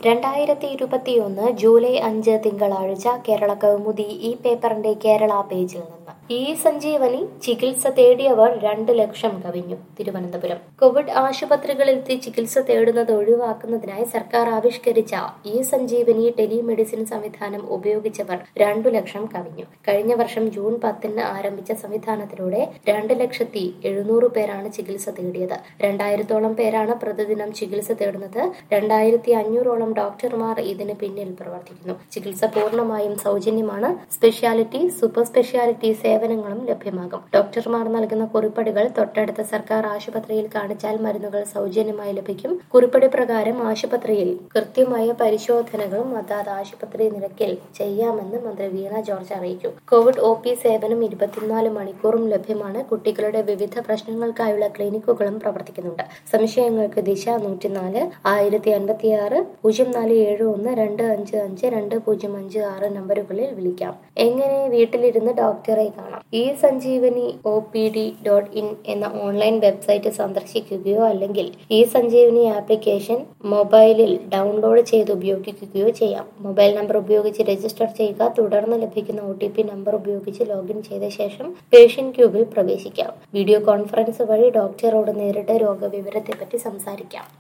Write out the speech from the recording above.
രണ്ടായിരത്തി ഇരുപത്തിയൊന്ന് ജൂലൈ അഞ്ച് തിങ്കളാഴ്ച കേരള കൗമുദി ഈ പേപ്പറിന്റെ കേരള പേജിൽ നിന്ന് ഈ സഞ്ജീവനി ചികിത്സ തേടിയവർ രണ്ട് ലക്ഷം കവിഞ്ഞു തിരുവനന്തപുരം കോവിഡ് ആശുപത്രികളിലെത്തി ചികിത്സ തേടുന്നത് ഒഴിവാക്കുന്നതിനായി സർക്കാർ ആവിഷ്കരിച്ച ഈ സഞ്ജീവനി ടെലിമെഡിസിൻ സംവിധാനം ഉപയോഗിച്ചവർ രണ്ടു ലക്ഷം കവിഞ്ഞു കഴിഞ്ഞ വർഷം ജൂൺ പത്തിന് ആരംഭിച്ച സംവിധാനത്തിലൂടെ രണ്ട് ലക്ഷത്തി എഴുന്നൂറ് പേരാണ് ചികിത്സ തേടിയത് രണ്ടായിരത്തോളം പേരാണ് പ്രതിദിനം ചികിത്സ തേടുന്നത് രണ്ടായിരത്തി അഞ്ഞൂറോളം ഡോക്ടർമാർ ഇതിന് പിന്നിൽ പ്രവർത്തിക്കുന്നു ചികിത്സ പൂർണ്ണമായും സൗജന്യമാണ് സ്പെഷ്യാലിറ്റി സൂപ്പർ സ്പെഷ്യാലിറ്റി സേവനങ്ങളും ലഭ്യമാകും ഡോക്ടർമാർ നൽകുന്ന കുറിപ്പടികൾ തൊട്ടടുത്ത സർക്കാർ ആശുപത്രിയിൽ കാണിച്ചാൽ മരുന്നുകൾ സൗജന്യമായി ലഭിക്കും കുറിപ്പടി പ്രകാരം ആശുപത്രിയിൽ കൃത്യമായ പരിശോധനകളും അതാത് ആശുപത്രി നിരക്കിൽ ചെയ്യാമെന്ന് മന്ത്രി വീണ ജോർജ് അറിയിച്ചു കോവിഡ് ഒ പി സേവനം ഇരുപത്തിനാല് മണിക്കൂറും ലഭ്യമാണ് കുട്ടികളുടെ വിവിധ പ്രശ്നങ്ങൾക്കായുള്ള ക്ലിനിക്കുകളും പ്രവർത്തിക്കുന്നുണ്ട് സംശയങ്ങൾക്ക് ദിശ നൂറ്റിനാല് ആയിരത്തി അൻപത്തിയാറ് പൂജ്യം നാല് ഏഴ് ഒന്ന് രണ്ട് അഞ്ച് അഞ്ച് രണ്ട് പൂജ്യം അഞ്ച് ആറ് നമ്പറുകളിൽ വിളിക്കാം എങ്ങനെ വീട്ടിലിരുന്ന് ഡോക്ടറെ കാണാം e Sanjeevani O P D dot in എന്ന ഓൺലൈൻ വെബ്സൈറ്റ് സന്ദർശിക്കുകയോ അല്ലെങ്കിൽ ഈ സഞ്ജീവനി ആപ്ലിക്കേഷൻ മൊബൈലിൽ ഡൗൺലോഡ് ചെയ്ത് ഉപയോഗിക്കുകയോ ചെയ്യാം മൊബൈൽ നമ്പർ ഉപയോഗിച്ച് രജിസ്റ്റർ ചെയ്യുക തുടർന്ന് ലഭിക്കുന്ന ഒ ടി പി നമ്പർ ഉപയോഗിച്ച് ലോഗിൻ ചെയ്ത ശേഷം പേഷ്യന്റ് ക്യൂബിൽ പ്രവേശിക്കാം വീഡിയോ കോൺഫറൻസ് വഴി ഡോക്ടറോട് നേരിട്ട് രോഗവിവരത്തെപ്പറ്റി സംസാരിക്കാം